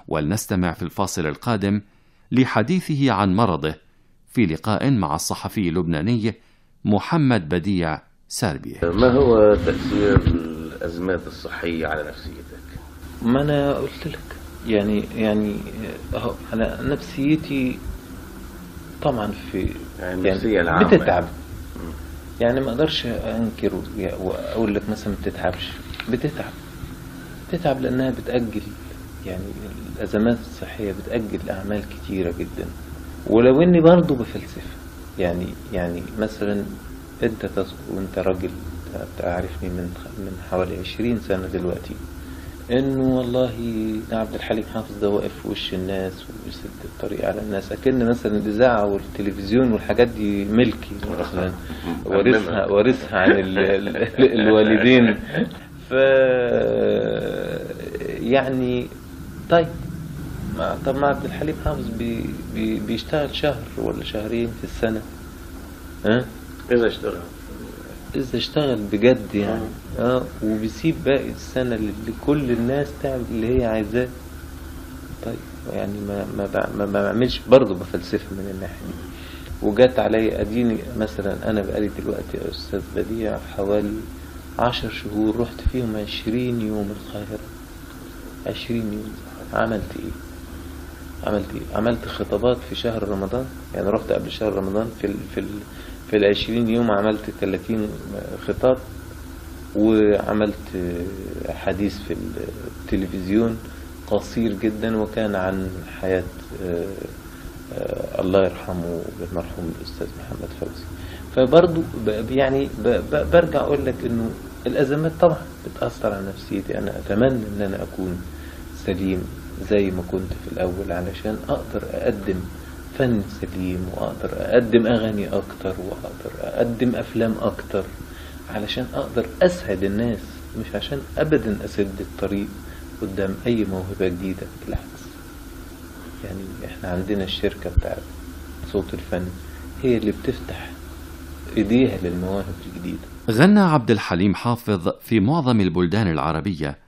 ولنستمع في الفاصل القادم لحديثه عن مرضه في لقاء مع الصحفي اللبناني محمد بديع ساربي ما هو تأثير الأزمات الصحية على نفسيتك؟ ما أنا قلت لك يعني يعني أهو على نفسيتي طبعا في يعني النفسية العامة بتتعب يعني ما اقدرش انكر واقول لك مثلا ما بتتعبش بتتعب بتتعب لانها بتاجل يعني الازمات الصحيه بتاجل اعمال كتيره جدا ولو اني برضه بفلسفه يعني يعني مثلا انت تذكر وانت راجل تعرفني من من حوالي 20 سنه دلوقتي انه والله عبد الحليم حافظ ده واقف في وش الناس وبيسد الطريق على الناس اكن مثلا الاذاعه والتلفزيون والحاجات دي ملكي مثلا وارثها وارثها عن ال ال الوالدين ف يعني طيب طب ما عبد الحليم حافظ بي بي بيشتغل شهر ولا شهرين في السنه ها اذا اشتغل إذا اشتغل بجد يعني اه وبيسيب باقي السنة اللي كل الناس تعمل اللي هي عايزاه طيب يعني ما ما ما بعملش برضه بفلسفة من الناحية دي وجات عليا اديني مثلا انا بقالي دلوقتي يا استاذ بديع حوالي عشر شهور رحت فيهم عشرين يوم القاهرة عشرين يوم عملت ايه عملت ايه عملت خطابات في شهر رمضان يعني رحت قبل شهر رمضان في ال في ال في العشرين يوم عملت 30 خطاب وعملت حديث في التلفزيون قصير جدا وكان عن حياة الله يرحمه المرحوم الأستاذ محمد فوزي فبرضو يعني برجع أقول لك إنه الأزمات طبعا بتأثر على نفسيتي أنا أتمنى إن أنا أكون سليم زي ما كنت في الأول علشان أقدر أقدم فن سليم واقدر اقدم اغاني اكتر واقدر اقدم افلام اكتر علشان اقدر اسعد الناس مش عشان ابدا اسد الطريق قدام اي موهبة جديدة بالعكس يعني احنا عندنا الشركة بتاعت صوت الفن هي اللي بتفتح ايديها للمواهب الجديدة غنى عبد الحليم حافظ في معظم البلدان العربية